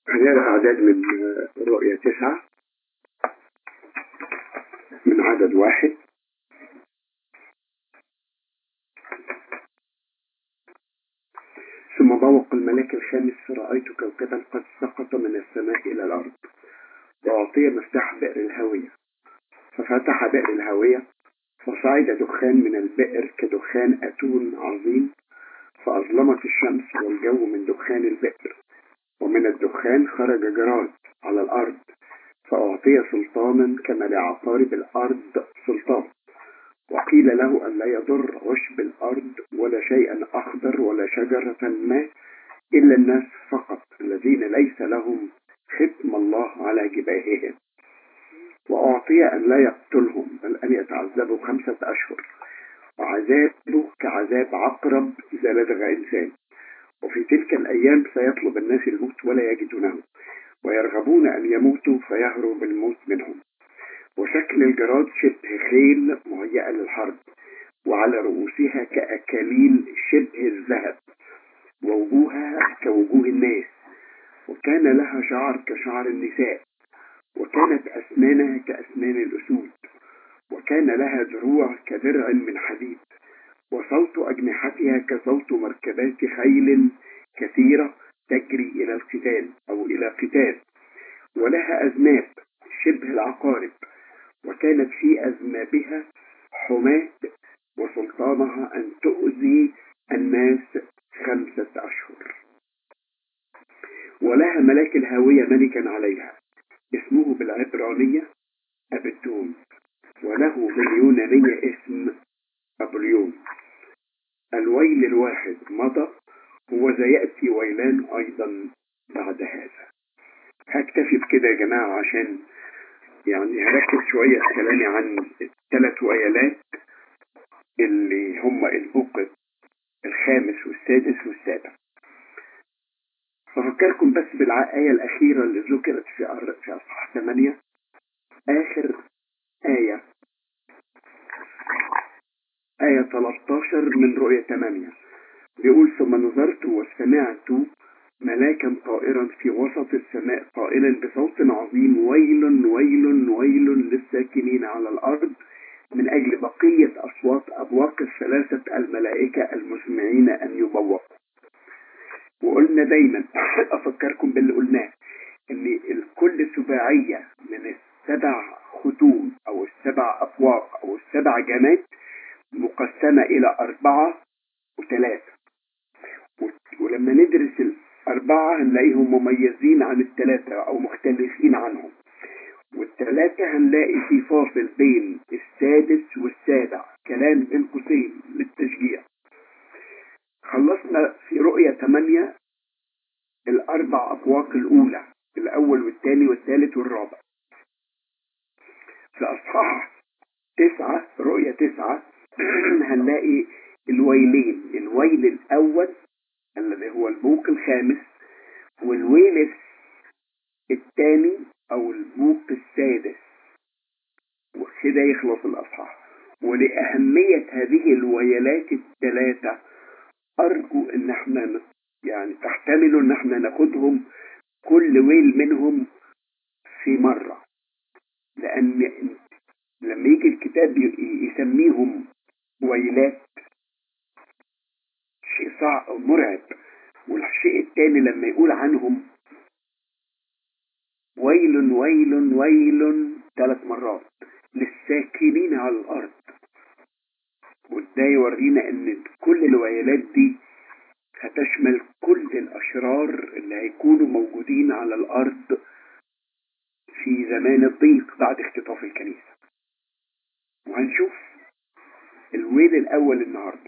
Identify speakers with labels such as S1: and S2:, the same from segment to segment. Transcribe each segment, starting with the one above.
S1: هنقرا أعداد من رؤية تسعة من عدد واحد ثم بوق الملاك الخامس فرأيت كوكبا قد سقط من السماء إلى الأرض وأعطي مفتاح بئر الهاوية ففتح بئر الهاوية فصعد دخان من البئر كدخان أتون عظيم فأظلمت الشمس والجو من دخان البئر ومن الدخان خرج جراد على الأرض فأعطي سلطانا كما لعقارب الأرض سلطان وقيل له أن لا يضر عشب الأرض ولا شيئا أخضر ولا شجرة ما إلا الناس فقط الذين ليس لهم ختم الله على جباههم وأعطي أن لا يقتلهم بل أن يتعذبوا خمسة أشهر وعذابه كعذاب عقرب إذا لدغ إنسان وفي تلك الأيام سيطلب الناس الموت ولا يجدونه ويرغبون أن يموتوا فيهرب الموت منهم وشكل الجراد شبه خيل مهيئة للحرب وعلى رؤوسها كأكاليل شبه الذهب ووجوهها كوجوه الناس وكان لها شعر كشعر النساء وكانت أسنانها كأسنان الأسود وكان لها دروع كدرع من حديد وصوت أجنحتها كصوت مركبات خيل كثيرة تجري إلى القتال أو إلى قتال ولها أذناب شبه العقارب وكانت في أذنابها حماة وسلطانها أن تؤذي الناس خمسة أشهر ولها ملاك الهاوية ملكا عليها اسمه بالعبرانية أبدون وله باليونانية اسم أبليون الويل الواحد مضى هو يأتي ويلان أيضا بعد هذا هكتفي بكده يا جماعة عشان يعني هركز شوية في كلامي عن الثلاث ويلات اللي هم البوق الخامس والسادس والسابع ففكركم بس بالآية الأخيرة اللي ذكرت في في أصحاح 8 آخر آية آية 13 من رؤية 8 بيقول ثم نظرت وسمعت ملاكا طائرا في وسط السماء قائلا بصوت عظيم ويل ويل ويل للساكنين على الأرض من أجل بقية أصوات أبواق الثلاثة الملائكة المسمعين أن يبوقوا وقلنا دايما أفكركم باللي قلناه إن الكل سباعية من السبع ختوم أو السبع أبواق أو السبع جماد مقسمة إلى أربعة وثلاثة ولما ندرس الأربعة هنلاقيهم مميزين عن الثلاثة أو مختلفين عنهم والثلاثة هنلاقي في فاصل بين السادس والسابع كلام بين قوسين للتشجيع خلصنا في رؤية 8 الأربع أبواق الأولى الأول والثاني والثالث والرابع في أصحاح تسعة رؤية تسعة هنلاقي الويلين الويل الأول الذي هو البوق الخامس والويل الثاني أو البوق السادس وكده يخلص الأصحاح ولأهمية هذه الويلات الثلاثة أرجو إن احنا يعني تحتملوا إن احنا ناخدهم كل ويل منهم في مرة لأن لما يجي الكتاب يسميهم ويلات شيء صعب مرعب والشيء الثاني لما يقول عنهم ويل ويل ويل ثلاث مرات للساكنين على الأرض وده يورينا ان كل الويلات دي هتشمل كل الأشرار اللي هيكونوا موجودين على الأرض في زمان الضيق بعد اختطاف الكنيسة وهنشوف الويل الأول النهاردة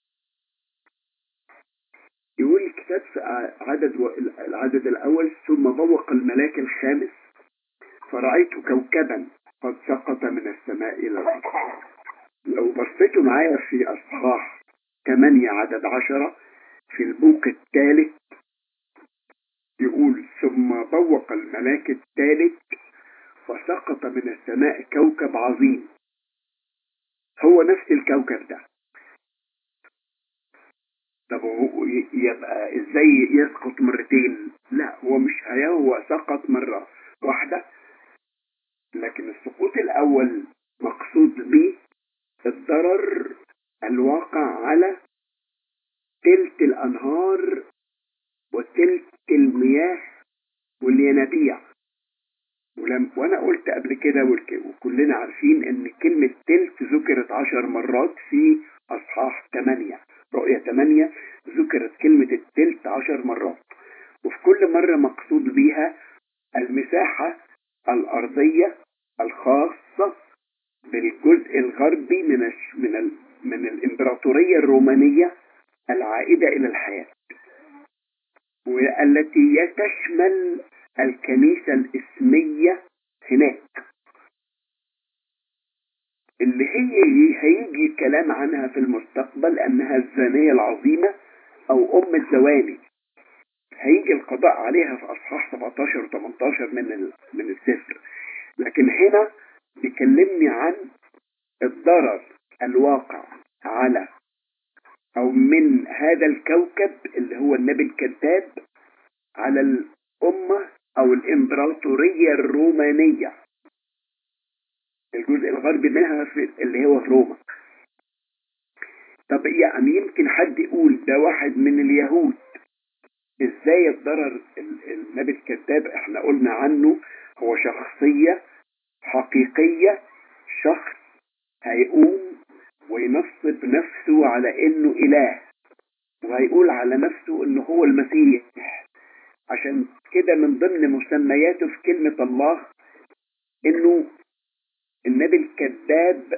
S1: يقول الكتاب في عدد و... العدد الأول ثم بوق الملاك الخامس فرأيت كوكبا قد سقط من السماء إلى الأرض لو بصيتوا معايا في أصحاح 8 عدد عشرة في البوق الثالث يقول ثم بوق الملاك الثالث فسقط من السماء كوكب عظيم هو نفس الكوكب ده طب هو يبقى ازاي يسقط مرتين لا هو مش هو سقط مرة واحدة لكن السقوط الاول مقصود به الضرر الواقع على تلت الانهار وتلت المياه والينابيع ولم وانا قلت قبل كده وكلنا عارفين ان كلمة تلت ذكرت عشر مرات في اصحاح 8 رؤية 8 ذكرت كلمة التلت عشر مرات وفي كل مرة مقصود بيها المساحة الارضية الخاصة بالجزء الغربي من الش... من ال... من الامبراطورية الرومانية العائدة الى الحياة والتي تشمل الكنيسة الاسمية هناك اللي هي هيجي الكلام عنها في المستقبل انها الزانية العظيمة او ام الزواني هيجي القضاء عليها في اصحاح 17 و 18 من من السفر لكن هنا بيكلمني عن الضرر الواقع على او من هذا الكوكب اللي هو النبي الكذاب على الامة او الامبراطورية الرومانية الجزء الغربي منها في اللي هو في روما طب يعني يمكن حد يقول ده واحد من اليهود ازاي الضرر النبي الكذاب احنا قلنا عنه هو شخصية حقيقية شخص هيقوم وينصب نفسه على انه اله وهيقول على نفسه انه هو المسيح عشان كده من ضمن مسمياته في كلمة الله انه النبي الكذاب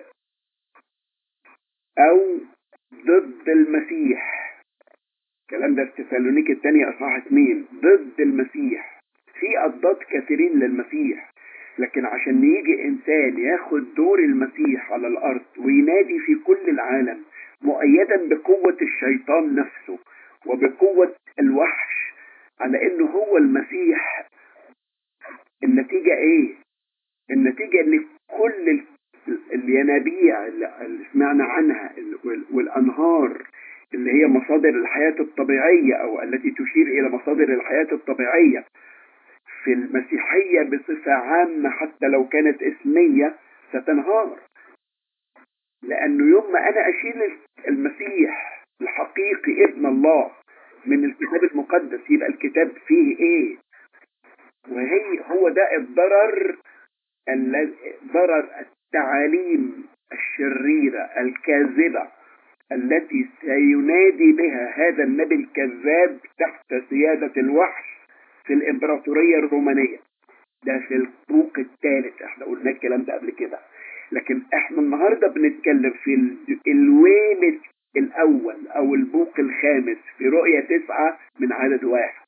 S1: او ضد المسيح الكلام ده في تسالونيك الثانية اصحاح اتنين ضد المسيح في اضداد كثيرين للمسيح لكن عشان يجي انسان ياخد دور المسيح على الارض وينادي في كل العالم مؤيدا بقوة الشيطان نفسه وبقوة الوحش على انه هو المسيح النتيجة ايه النتيجة ان كل الينابيع اللي سمعنا عنها والانهار اللي هي مصادر الحياة الطبيعية او التي تشير الى مصادر الحياة الطبيعية في المسيحية بصفة عامة حتى لو كانت اسمية ستنهار لانه يوم ما انا اشيل المسيح الحقيقي ابن الله من الكتاب المقدس يبقى الكتاب فيه ايه وهي هو ده الضرر ضرر التعاليم الشريرة الكاذبة التي سينادي بها هذا النبي الكذاب تحت سيادة الوحش في الامبراطورية الرومانية ده في البوق الثالث احنا قلنا الكلام ده قبل كده لكن احنا النهاردة بنتكلم في الويل الاول او البوق الخامس في رؤية تسعة من عدد واحد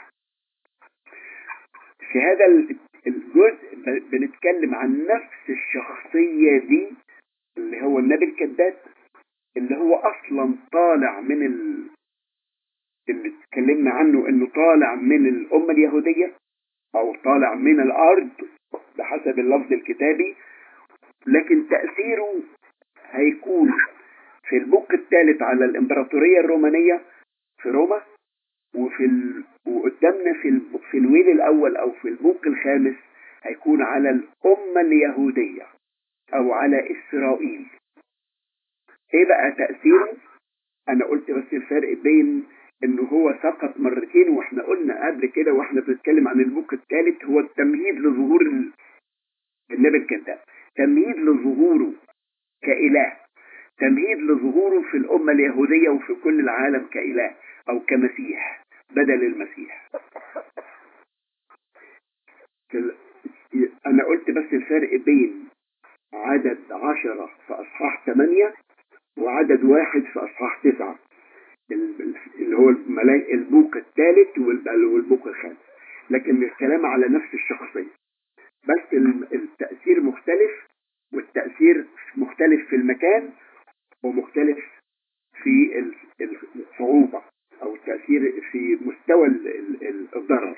S1: في هذا الجزء بنتكلم عن نفس الشخصية دي اللي هو النبي الكذاب اللي هو اصلا طالع من ال... اللي اتكلمنا عنه انه طالع من الامة اليهودية او طالع من الارض بحسب اللفظ الكتابي لكن تأثيره هيكون في البوق الثالث على الامبراطورية الرومانية في روما وفي ال... وقدامنا في ال... في الويل الاول او في البوق الخامس هيكون على الامة اليهودية او على اسرائيل ايه بقى تأثيره انا قلت بس الفرق بين انه هو سقط مرتين واحنا قلنا قبل كده واحنا بنتكلم عن البوك الثالث هو التمهيد لظهور النبي الكذاب تمهيد لظهوره كإله تمهيد لظهوره في الأمة اليهودية وفي كل العالم كإله أو كمسيح بدل المسيح أنا قلت بس الفرق بين عدد عشرة في أصحاح ثمانية وعدد واحد في أصحاح تسعة اللي هو الملاك البوق الثالث والبوق الخامس لكن الكلام على نفس الشخصية بس التأثير مختلف والتأثير مختلف في المكان ومختلف في الصعوبة أو التأثير في مستوى الضرر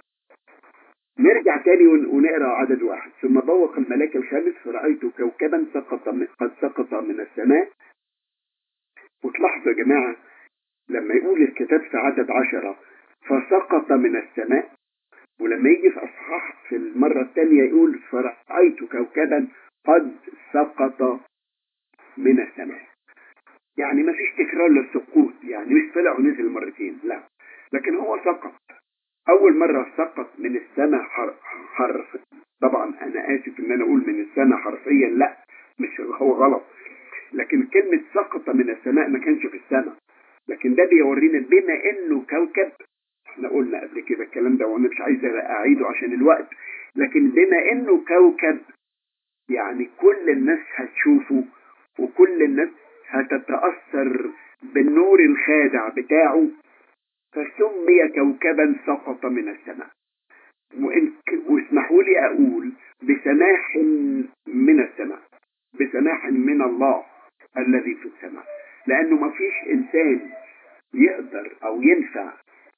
S1: نرجع تاني ونقرا عدد واحد ثم ضوق الملاك الخامس فرأيت كوكبا سقط من قد سقط من السماء وتلاحظوا يا جماعة لما يقول الكتاب في عدد عشرة فسقط من السماء ولما يجي في أصحاح في المرة الثانية يقول فرأيت كوكبا قد سقط من السماء يعني ما فيش تكرار للسقوط يعني مش طلع ونزل مرتين لا لكن هو سقط أول مرة سقط من السماء حرف طبعا أنا آسف إن أنا أقول من السماء حرفيا لا مش هو غلط لكن كلمة سقط من السماء ما كانش في السماء لكن ده بيورينا بما إنه كوكب احنا قلنا قبل كده الكلام ده وانا مش عايز اعيده عشان الوقت لكن بما انه كوكب يعني كل الناس هتشوفه وكل الناس هتتأثر بالنور الخادع بتاعه فسمي كوكبا سقط من السماء واسمحوا لي اقول بسماح من السماء بسماح من الله الذي في السماء لانه ما فيش انسان يقدر او ينفع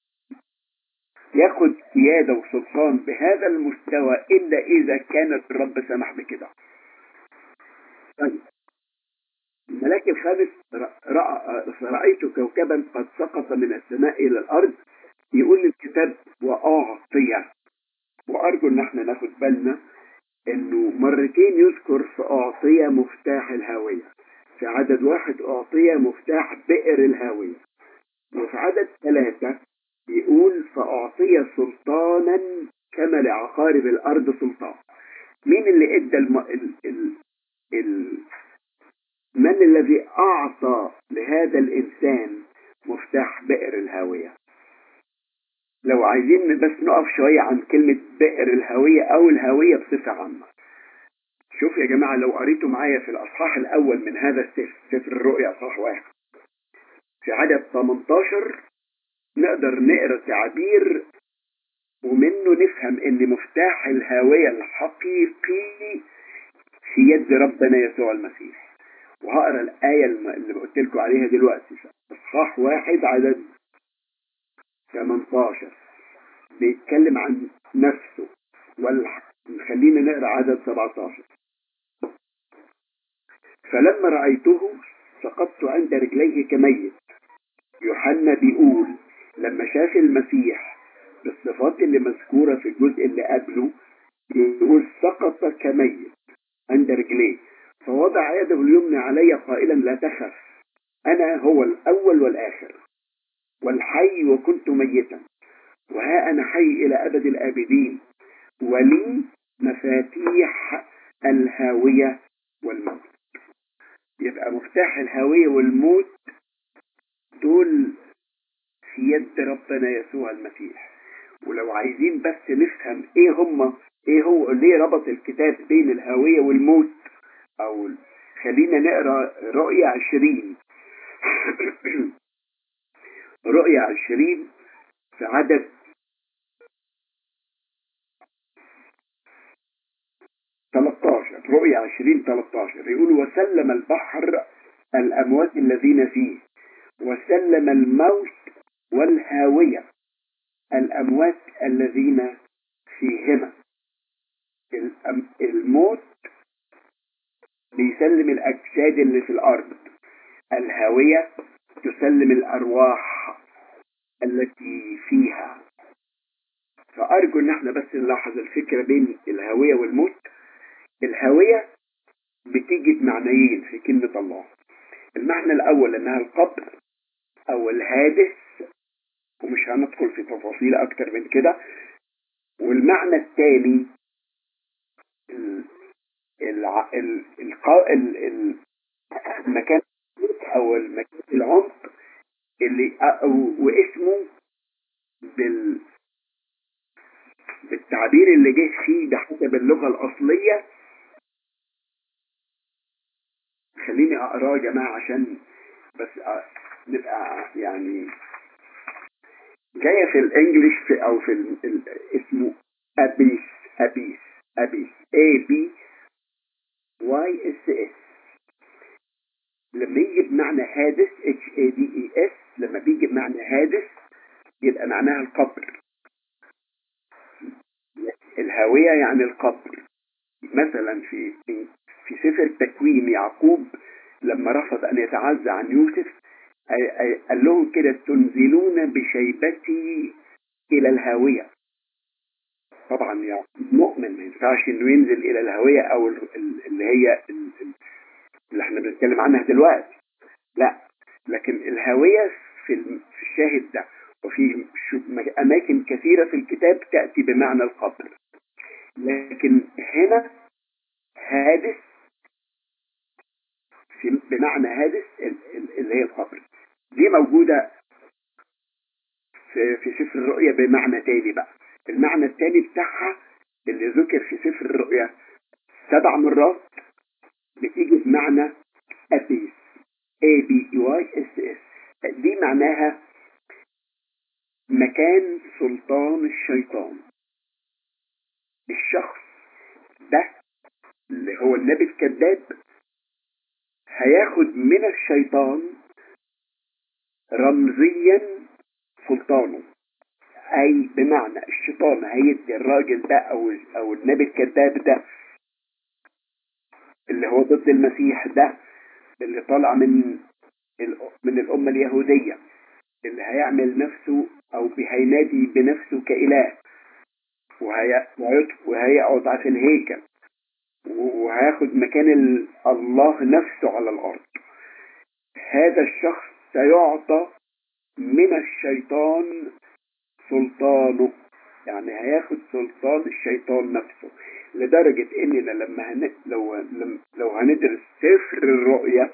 S1: ياخد سيادة وسلطان بهذا المستوى إلا إذا كان الرب سمح بكده طيب الملاك الخامس رأيت كوكبا قد سقط من السماء إلى الأرض يقول الكتاب وأعطي وأرجو إن احنا ناخد بالنا إنه مرتين يذكر في أعطي مفتاح الهاوية في عدد واحد أعطي مفتاح بئر الهاوية وفي عدد ثلاثة يقول فأعطي سلطانا كما لعقارب الأرض سلطان مين اللي ادى الم... ال... ال... ال... من الذي أعطى لهذا الإنسان مفتاح بئر الهاوية لو عايزين بس نقف شوية عن كلمة بئر الهاوية أو الهاوية بصفة عامة شوف يا جماعة لو قريتوا معايا في الأصحاح الأول من هذا السفر سفر الرؤيا أصحاح واحد في عدد 18 نقدر نقرا تعبير ومنه نفهم ان مفتاح الهاوية الحقيقي في يد ربنا يسوع المسيح وهقرا الآية اللي قلت لكم عليها دلوقتي إصحاح واحد عدد 18 بيتكلم عن نفسه خلينا نقرا عدد 17 فلما رأيته سقطت عند رجليه كميت يوحنا بيقول لما شاف المسيح بالصفات اللي مذكورة في الجزء اللي قبله يقول سقط كميت عند رجليه فوضع يده اليمنى علي قائلا لا تخف أنا هو الأول والآخر والحي وكنت ميتا وها أنا حي إلى أبد الآبدين ولي مفاتيح الهاوية والموت يبقى مفتاح الهاوية والموت دول في يد ربنا يسوع المسيح ولو عايزين بس نفهم ايه هم ايه هو ليه ربط الكتاب بين الهوية والموت او خلينا نقرا رؤية عشرين رؤية عشرين في عدد تلتاشر رؤية عشرين تلتاشر يقول وسلم البحر الأموات الذين فيه وسلم الموت والهاوية الأموات الذين فيهما الموت بيسلم الأجساد اللي في الأرض الهاوية تسلم الأرواح التي فيها فأرجو إن احنا بس نلاحظ الفكرة بين الهاوية والموت الهاوية بتيجي بمعنيين في كلمة الله المعنى الأول إنها القبر أو الهادس ومش هندخل في تفاصيل أكتر من كده والمعنى الثاني المكان أو المكان العمق اللي واسمه بال بالتعبير اللي جه فيه بحسب اللغة الأصلية خليني أقراه يا جماعة عشان بس نبقى يعني جاية في الانجليش في او في ال ال اسمه ابيس ابيس ابيس A B Y S S لما يجي بمعنى هادس H A D E S لما بيجي بمعنى هادس يبقى معناها القبر الهاوية يعني القبر مثلا في في سفر تكوين يعقوب لما رفض ان يتعزى عن يوسف أي- أي- قال لهم كده تنزلون بشيبتي الى الهاوية طبعا يعني مؤمن ما ينفعش انه ينزل الى الهاوية او ال- ال- اللي هي ال- ال- اللي احنا بنتكلم عنها دلوقتي لا لكن الهاوية في الم- في الشاهد ده وفي شو- اماكن كثيرة في الكتاب تأتي بمعنى القبر لكن هنا هادس في بمعنى هادس ال- ال- اللي هي القبر دي موجودة في, في سفر الرؤيا بمعنى تاني بقى المعنى التاني بتاعها اللي ذكر في سفر الرؤيا سبع مرات بتيجي بمعنى أبيس A B Y S S دي معناها مكان سلطان الشيطان الشخص ده اللي هو النبي الكذاب هياخد من الشيطان رمزيا سلطانه اي بمعنى الشيطان هيدي الراجل ده او او النبي الكذاب ده اللي هو ضد المسيح ده اللي طالع من ال- من الامه اليهوديه اللي هيعمل نفسه او هينادي بنفسه كاله وهي وهيط- وهيقعد في الهيكل وهياخد مكان ال- الله نفسه على الارض هذا الشخص سيعطى من الشيطان سلطانه يعني هياخد سلطان الشيطان نفسه لدرجة اننا لما هن... لو لم... لو هندرس سفر الرؤيا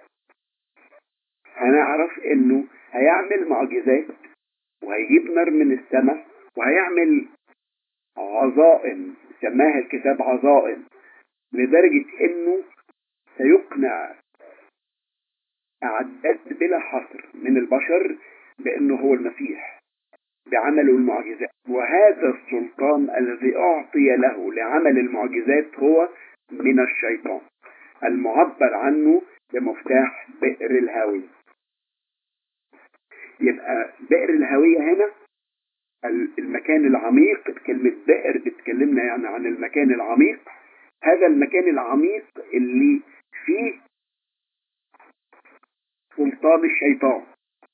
S1: هنعرف انه هيعمل معجزات وهيجيب نار من السماء وهيعمل عظائم سماها الكتاب عظائم لدرجة انه سيقنع أعداد بلا حصر من البشر بأنه هو المسيح بعمله المعجزات وهذا السلطان الذي أعطي له لعمل المعجزات هو من الشيطان المعبر عنه بمفتاح بئر الهاوية يبقى بئر الهاوية هنا ال- المكان العميق كلمة بئر بتكلمنا يعني عن المكان العميق هذا المكان العميق اللي فيه سلطان الشيطان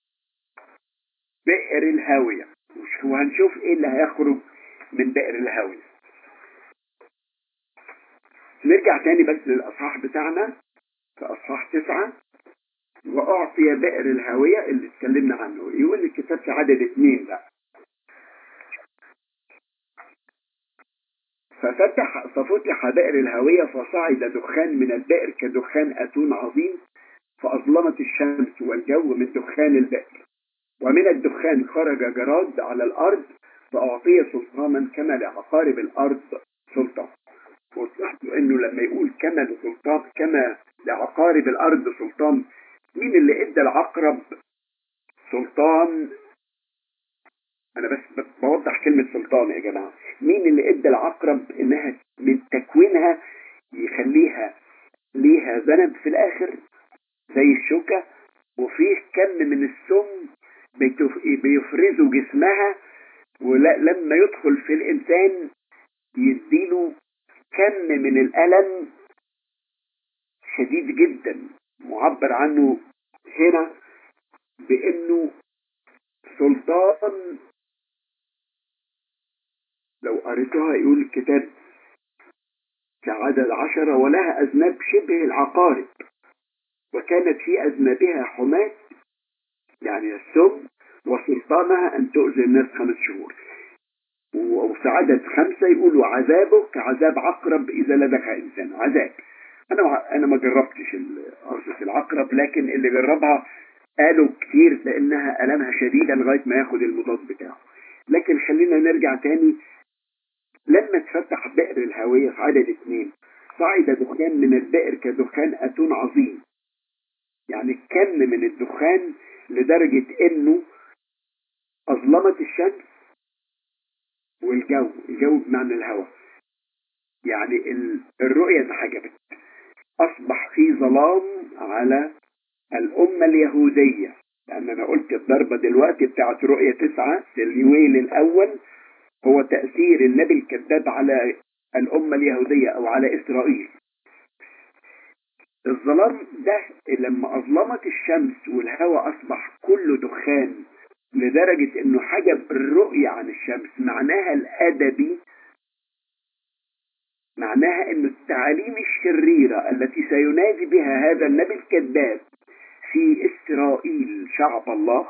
S1: بئر الهاوية وش- وهنشوف ايه اللي هيخرج من بئر الهاوية نرجع تاني بس للأصحاح بتاعنا في أصحاح تسعة وأعطي بئر الهاوية اللي اتكلمنا عنه يقول الكتاب في عدد اثنين بقى ففتح ففتح بئر الهاوية فصعد دخان من البئر كدخان أتون عظيم فأظلمت الشمس والجو من دخان البئر ومن الدخان خرج جراد على الأرض فأعطي سلطانا كما لعقارب الأرض سلطان وتلاحظوا انه لما يقول كما لسلطان كما لعقارب الارض سلطان مين اللي ادى العقرب سلطان انا بس بوضح كلمة سلطان يا جماعة مين اللي ادى العقرب انها من تكوينها يخليها ليها ذنب في الاخر زي الشوكة وفيه كم من السم بيتف- بيفرزوا جسمها ولما يدخل في الانسان يديله كم من الألم شديد جدا معبر عنه هنا بأنه سلطان لو قريتها يقول الكتاب كعدد عشرة ولها أذناب شبه العقارب وكانت في أذنابها حماة يعني السم وسلطانها أن تؤذي الناس خمس شهور وفي عدد خمسة يقولوا عذابه كعذاب عقرب إذا لدغ إنسان عذاب أنا أنا ما جربتش قرصة العقرب لكن اللي جربها قالوا كتير لأنها ألمها شديدة لغاية ما ياخد المضاد بتاعه لكن خلينا نرجع تاني لما تفتح بئر الهاوية في عدد اثنين صعد دخان من البئر كدخان أتون عظيم يعني كم من الدخان لدرجة انه اظلمت الشمس والجو الجو بمعنى الهواء يعني ال- الرؤية انحجبت اصبح في ظلام على الامة اليهودية لان انا قلت الضربة دلوقتي بتاعت رؤية تسعة في اليويل الاول هو تأثير النبي الكذاب على الامة اليهودية او على اسرائيل الظلام ده لما أظلمت الشمس والهواء أصبح كله دخان لدرجة إنه حجب الرؤية عن الشمس معناها الأدبي معناها إن التعاليم الشريرة التي سينادي بها هذا النبي الكذاب في إسرائيل شعب الله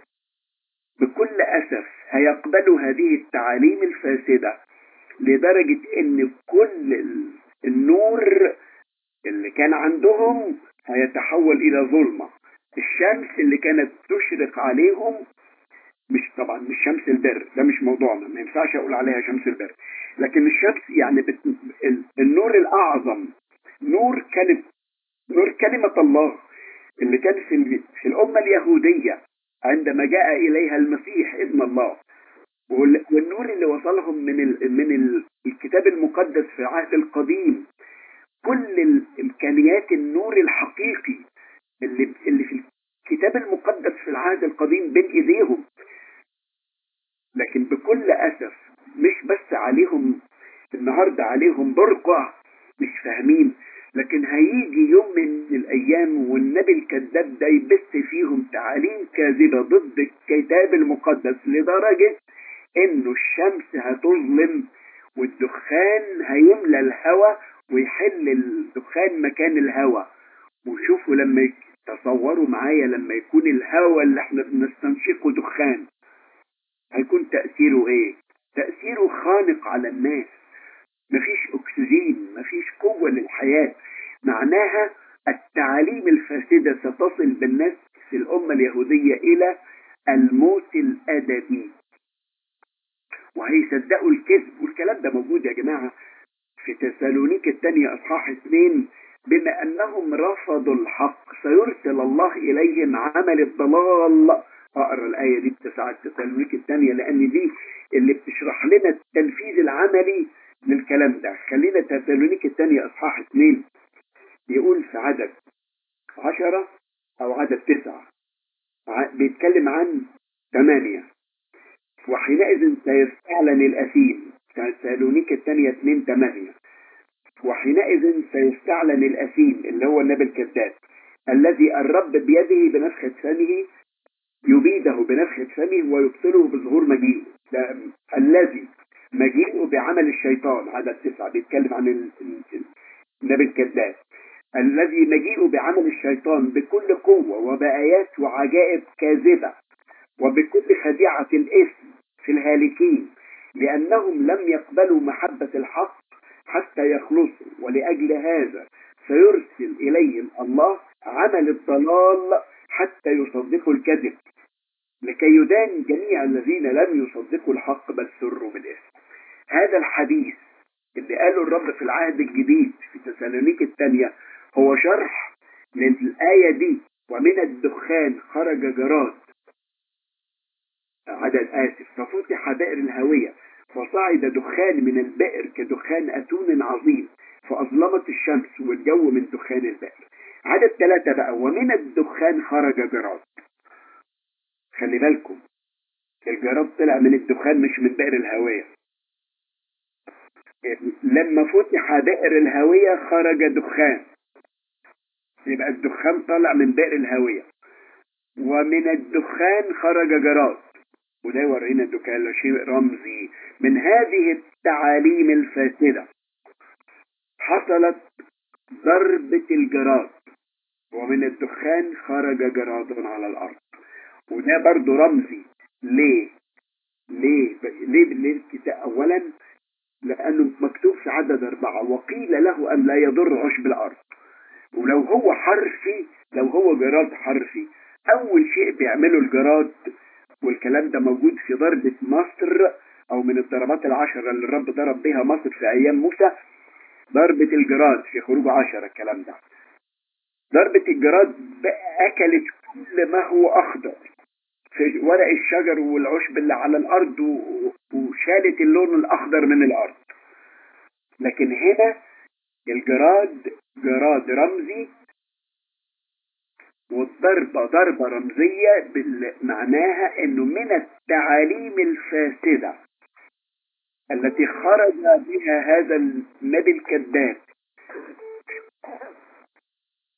S1: بكل أسف هيقبلوا هذه التعاليم الفاسدة لدرجة إن كل النور اللي كان عندهم هيتحول إلى ظلمة الشمس اللي كانت تشرق عليهم مش طبعا مش شمس البر ده مش موضوعنا ما ينفعش اقول عليها شمس البر لكن الشمس يعني بت... النور الاعظم نور كلمة نور كلمة الله اللي كان في, في الامة اليهودية عندما جاء اليها المسيح ابن الله والنور اللي وصلهم من ال... من ال... الكتاب المقدس في العهد القديم كل الامكانيات النور الحقيقي اللي اللي في الكتاب المقدس في العهد القديم بين ايديهم لكن بكل اسف مش بس عليهم النهارده عليهم برقع مش فاهمين لكن هيجي يوم من الايام والنبي الكذاب ده يبث فيهم تعاليم كاذبه ضد الكتاب المقدس لدرجه انه الشمس هتظلم والدخان هيملى الهواء ويحل الدخان مكان الهواء وشوفوا لما تصوروا معايا لما يكون الهواء اللي احنا بنستنشقه دخان هيكون تأثيره ايه تأثيره خانق على الناس مفيش اكسجين مفيش قوة للحياة معناها التعاليم الفاسدة ستصل بالناس في الأمة اليهودية إلى الموت الأدبي وهيصدقوا الكذب والكلام ده موجود يا جماعة في تسالونيك الثانية أصحاح اثنين بما أنهم رفضوا الحق سيرسل الله إليهم عمل الضلال أقرأ الآية دي بتسعة تسالونيك الثانية لأن دي اللي بتشرح لنا التنفيذ العملي للكلام ده خلينا تسالونيك الثانية أصحاح اثنين يقول في عدد عشرة أو عدد تسعة بيتكلم عن ثمانية وحينئذ سيستعلن الأثيم تسالونيك الثانية 2 8 وحينئذ سيستعلن الأثيم اللي هو النبي الكذاب الذي الرب بيده بنفخة فمه يبيده بنفخة فمه ويبطله بظهور مجيء الذي مجيئه بعمل الشيطان عدد تسعة بيتكلم عن النبي الكذاب الذي مجيئه بعمل الشيطان بكل قوة وبآيات وعجائب كاذبة وبكل خديعة الإثم في الهالكين لأنهم لم يقبلوا محبة الحق حتى يخلصوا ولأجل هذا سيرسل إليهم الله عمل الضلال حتى يصدقوا الكذب لكي يدان جميع الذين لم يصدقوا الحق بل سروا بالاسم هذا الحديث اللي قاله الرب في العهد الجديد في تسالونيك الثانية هو شرح للآية دي ومن الدخان خرج جراد عدد آسف ففتح بئر الهوية فصعد دخان من البئر كدخان أتون عظيم فأظلمت الشمس والجو من دخان البئر عدد ثلاثة بقى ومن الدخان خرج جراد خلي بالكم الجراد طلع من الدخان مش من بئر الهوية لما فتح بئر الهوية خرج دخان يبقى الدخان طلع من بئر الهوية ومن الدخان خرج جراد وده يورينا الدكان شيء رمزي من هذه التعاليم الفاسدة حصلت ضربة الجراد ومن الدخان خرج جراد على الأرض وده برضو رمزي ليه ليه ليه ليه أولا لأنه مكتوب في عدد أربعة وقيل له أن لا يضر عشب الأرض ولو هو حرفي لو هو جراد حرفي أول شيء بيعمله الجراد والكلام ده موجود في ضربة مصر أو من الضربات العشرة اللي الرب ضرب بها مصر في أيام موسى ضربة الجراد في خروج عشرة الكلام ده ضربة الجراد أكلت كل ما هو أخضر في ورق الشجر والعشب اللي على الأرض وشالت اللون الأخضر من الأرض لكن هنا الجراد جراد رمزي والضربة ضربة رمزية معناها انه من التعاليم الفاسدة التي خرج بها هذا النبي الكذاب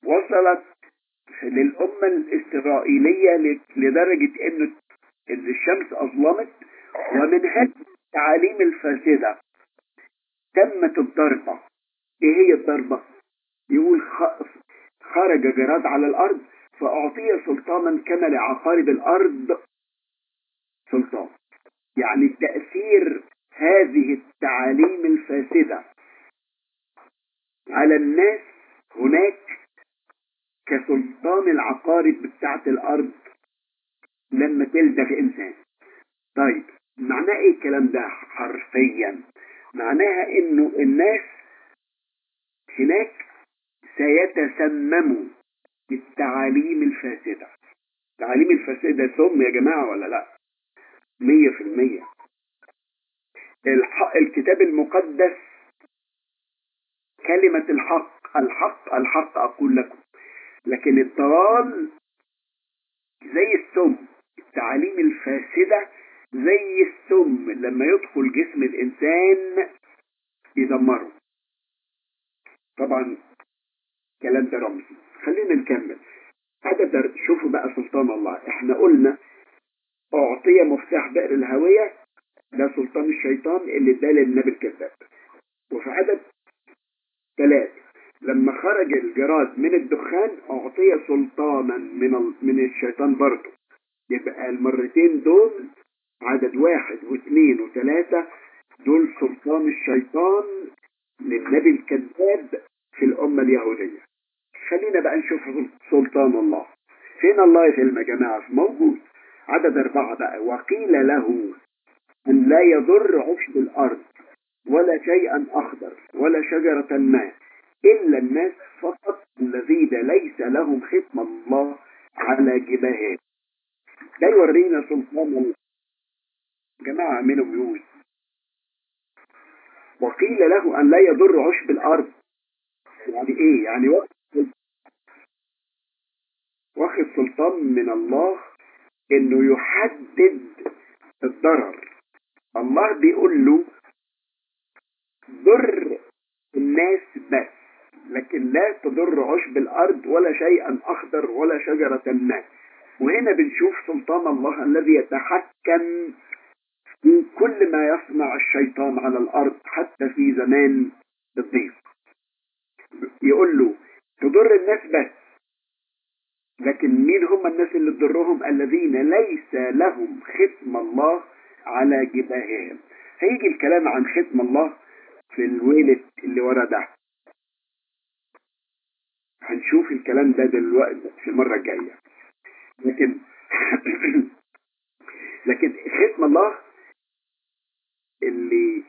S1: وصلت للأمة الإسرائيلية لدرجة إنه إن الشمس أظلمت ومن هذه التعاليم الفاسدة تمت الضربة إيه هي الضربة؟ يقول خرج جراد على الأرض فأعطي سلطانا كما لعقارب الأرض سلطان يعني تأثير هذه التعاليم الفاسدة على الناس هناك كسلطان العقارب بتاعت الأرض لما تلدغ إنسان طيب معناه إيه الكلام ده حرفيا معناها إنه الناس هناك سيتسمموا بالتعاليم الفاسدة التعاليم الفاسدة ثم يا جماعة ولا لا مية في المية الكتاب المقدس كلمة الحق الحق الحق أقول لكم لكن الضلال زي السم التعاليم الفاسدة زي السم لما يدخل جسم الإنسان يدمره طبعا كلام ده رمزي خلينا نكمل هذا شوفوا بقى سلطان الله احنا قلنا اعطي مفتاح بئر الهوية ده سلطان الشيطان اللي اداه للنبي الكذاب وفي عدد ثلاثة لما خرج الجراد من الدخان اعطي سلطانا من من الشيطان برضه يبقى المرتين دول عدد واحد واثنين وثلاثة دول سلطان الشيطان للنبي الكذاب في الأمة اليهودية خلينا بقى نشوف سلطان الله فين الله في يا جماعة موجود عدد أربعة بقى وقيل له أن لا يضر عشب الأرض ولا شيئا أخضر ولا شجرة ما إلا الناس فقط الذين ليس لهم ختم الله على جباههم ده يورينا سلطان الله جماعة منهم يقول وقيل له أن لا يضر عشب الأرض يعني إيه يعني واخد سلطان من الله إنه يحدد الضرر الله بيقول له ضر الناس بس لكن لا تضر عشب الأرض ولا شيئا أخضر ولا شجرة ما وهنا بنشوف سلطان الله الذي يتحكم في كل ما يصنع الشيطان على الأرض حتى في زمان الضيق يقول له تضر الناس بس لكن مين هم الناس اللي تضرهم الذين ليس لهم ختم الله على جباههم هيجي الكلام عن ختم الله في الويلة اللي ورا ده هنشوف الكلام ده دلوقتي في المرة الجاية لكن لكن ختم الله اللي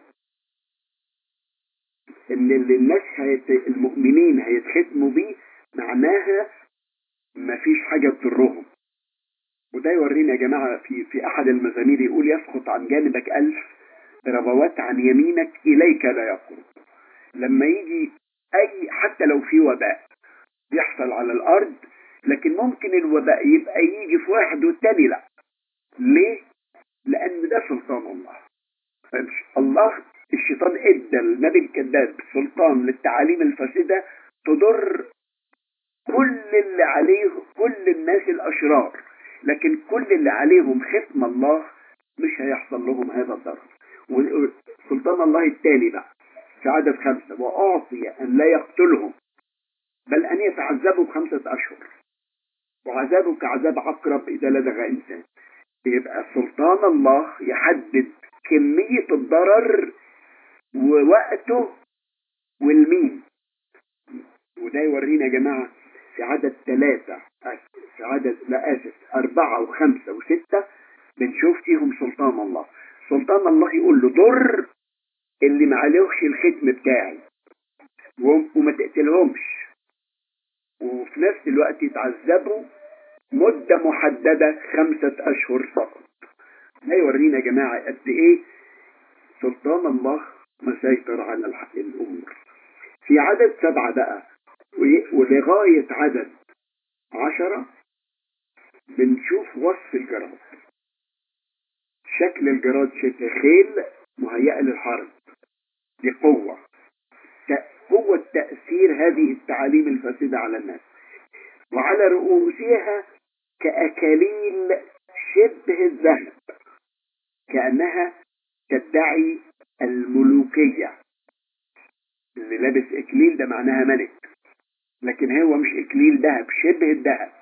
S1: اللي, اللي الناس هيت... المؤمنين هيتختموا بيه معناها مفيش حاجة تضرهم وده يورينا يا جماعة في في أحد المزامير يقول يسقط عن جانبك ألف ربوات عن يمينك إليك لا يقرب لما يجي أي حتى لو في وباء يحصل على الأرض لكن ممكن الوباء يبقى يجي في واحد والتاني لا ليه؟ لأن ده سلطان الله الله الشيطان ادى النبي الكذاب سلطان للتعاليم الفاسدة تضر كل اللي عليه كل الناس الأشرار لكن كل اللي عليهم ختم الله مش هيحصل لهم هذا الضرر وسلطان الله الثاني بقى في عدد خمسة وأعطي أن لا يقتلهم بل أن يتعذبوا بخمسة أشهر وعذابه كعذاب عقرب إذا لدغ إنسان يبقى سلطان الله يحدد كمية الضرر ووقته والمين وده يورينا يا جماعة في عدد ثلاثة في عدد لا آسف أربعة وخمسة وستة بنشوف فيهم سلطان الله سلطان الله يقول له ضر اللي ما عليهش الختم بتاعي وما تقتلهمش وفي نفس الوقت يتعذبوا مدة محددة خمسة أشهر فقط ده يورينا يا جماعة قد إيه سلطان الله مسيطر على الأمور في عدد سبعة بقى ولغاية عدد عشرة بنشوف وصف الجراد شكل الجراد شكل خيل مهيئة للحرب دي قوة قوة تأثير هذه التعاليم الفاسدة على الناس وعلى رؤوسها كأكاليل شبه الذهب كأنها تدعي الملوكية اللي لابس إكليل ده معناها ملك لكن هو مش إكليل ذهب شبه الذهب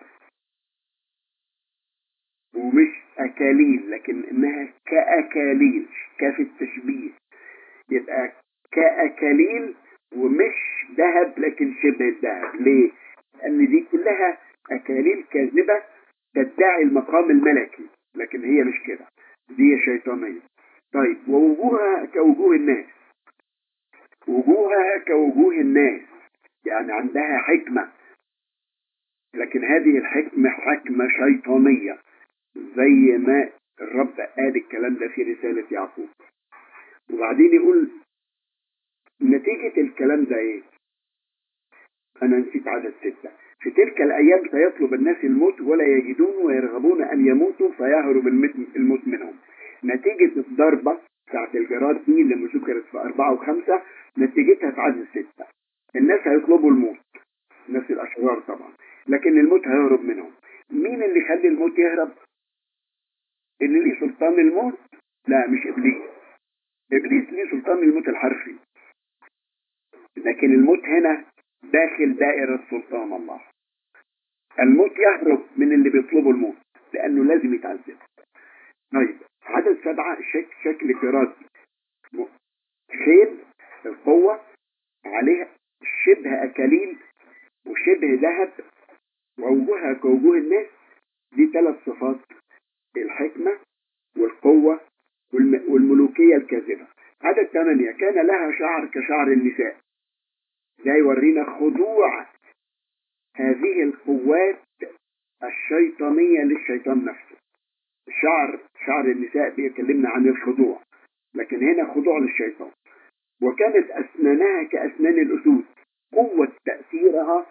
S1: ومش أكاليل لكن إنها كأكاليل كاف التشبيه يبقى كأكاليل ومش ذهب لكن شبه الذهب ليه؟ لأن دي كلها أكاليل كاذبة تدعي المقام الملكي لكن هي مش كده دي شيطانية طيب ووجوهها كوجوه الناس وجوهها كوجوه الناس يعني عندها حكمة لكن هذه الحكمة حكمة شيطانية زي ما الرب قال الكلام ده في رسالة يعقوب وبعدين يقول نتيجة الكلام ده ايه انا نسيت عدد ستة في تلك الايام سيطلب الناس الموت ولا يجدون ويرغبون ان يموتوا فيهرب الموت منهم نتيجة الضربة بتاعت الجراد دي اللي ذكرت في أربعة وخمسة نتيجتها في عدد ستة الناس هيطلبوا الموت الناس الأشرار طبعا لكن الموت هيهرب منهم مين اللي يخلي الموت يهرب اللي ليه سلطان الموت لا مش إبليس إبليس ليه سلطان الموت الحرفي لكن الموت هنا داخل دائرة سلطان الله الموت يهرب من اللي بيطلبوا الموت لأنه لازم يتعذب طيب عدد سبعة شك شكل جراد خيل القوة عليها شبه أكاليل وشبه ذهب ووجوهها كوجوه الناس دي ثلاث صفات الحكمة والقوة والملوكية الكاذبة عدد ثمانية كان لها شعر كشعر النساء ده يورينا خضوع هذه القوات الشيطانية للشيطان نفسه الشعر شعر النساء بيكلمنا عن الخضوع لكن هنا خضوع للشيطان وكانت أسنانها كأسنان الأسود قوة تأثيرها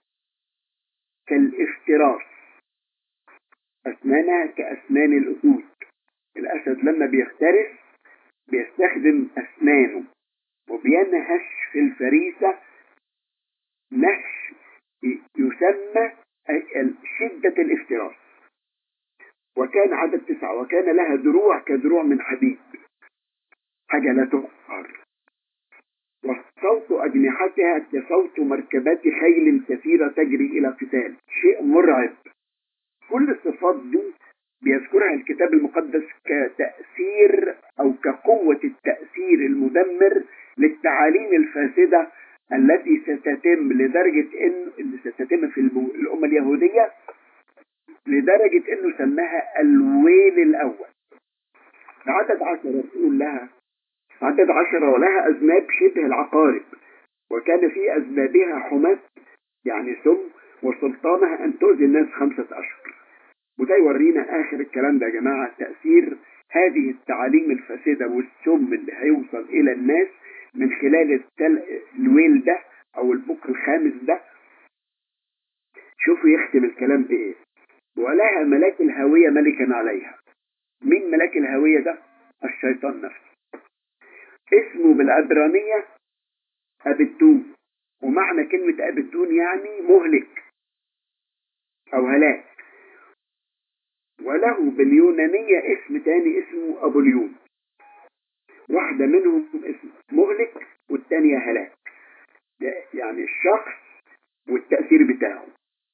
S1: كالافتراس أسنانها كأسنان الأسود الأسد لما بيفترس بيستخدم أسنانه وبينهش في الفريسة نهش يسمى شدة الافتراس وكان عدد تسعة وكان لها دروع كدروع من حديد حاجة لا تقهر وصوت أجنحتها كصوت مركبات خيل كثيرة تجري إلى قتال شيء مرعب كل الصفات دي بيذكرها الكتاب المقدس كتأثير أو كقوة التأثير المدمر للتعاليم الفاسدة التي ستتم لدرجة إن اللي ستتم في الأمة اليهودية لدرجة إنه سماها الويل الأول عدد عشرة تقول لها عدد عشرة ولها أذناب شبه العقارب وكان في أذنابها حماة يعني سم وسلطانها أن تؤذي الناس خمسة أشهر وده يورينا آخر الكلام ده يا جماعة تأثير هذه التعاليم الفاسدة والسم اللي هيوصل إلى الناس من خلال التل... الويل ده أو البكر الخامس ده شوفوا يختم الكلام بإيه ولها ملاك الهوية ملكا عليها مين ملاك الهوية ده الشيطان نفسه اسمه بالعبرانية أبدون ومعنى كلمة أبدون يعني مهلك أو هلاك وله باليونانية اسم تاني اسمه أبوليون واحدة منهم اسم مهلك والتانية هلاك يعني الشخص والتأثير بتاعه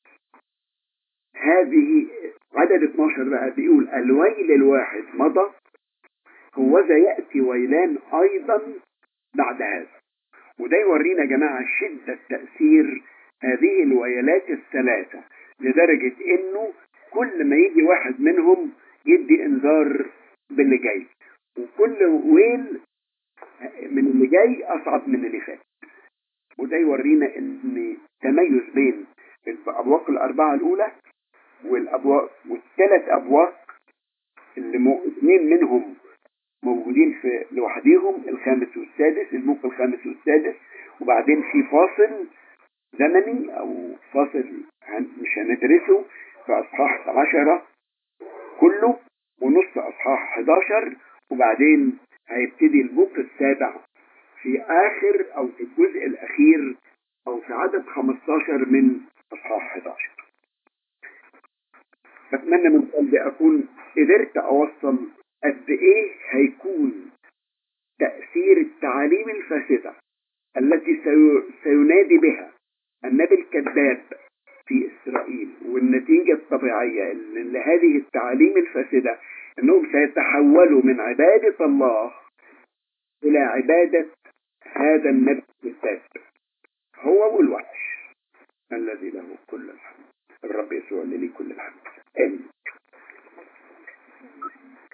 S1: هذه عدد 12 بقى بيقول الويل الواحد مضى هوذا يأتي ويلان أيضا بعد هذا وده يورينا يا جماعة شدة تأثير هذه الويلات الثلاثة لدرجة انه كل ما يجي واحد منهم يدي انذار باللي جاي وكل ويل من اللي جاي اصعب من اللي فات وده يورينا ان تميز بين الابواق الاربعه الاولى والابواق والثلاث ابواق اللي مو... اثنين منهم موجودين في لوحديهم الخامس والسادس الموق الخامس والسادس وبعدين في فاصل زمني او فاصل مش هندرسه في اصحاح عشرة كله ونص اصحاح 11 وبعدين هيبتدي البوك السابع في اخر او في الجزء الاخير او في عدد 15 من اصحاح 11 بتمنى من قلبي اكون قدرت اوصل قد ايه هيكون تأثير التعاليم الفاسدة التي سينادي بها النبي الكذاب في إسرائيل والنتيجة الطبيعية لهذه التعاليم الفاسدة أنهم سيتحولوا من عبادة الله إلى عبادة هذا النبي الكذاب هو والوحش الذي له كل الحمد الرب يسوع لي كل الحمد آمين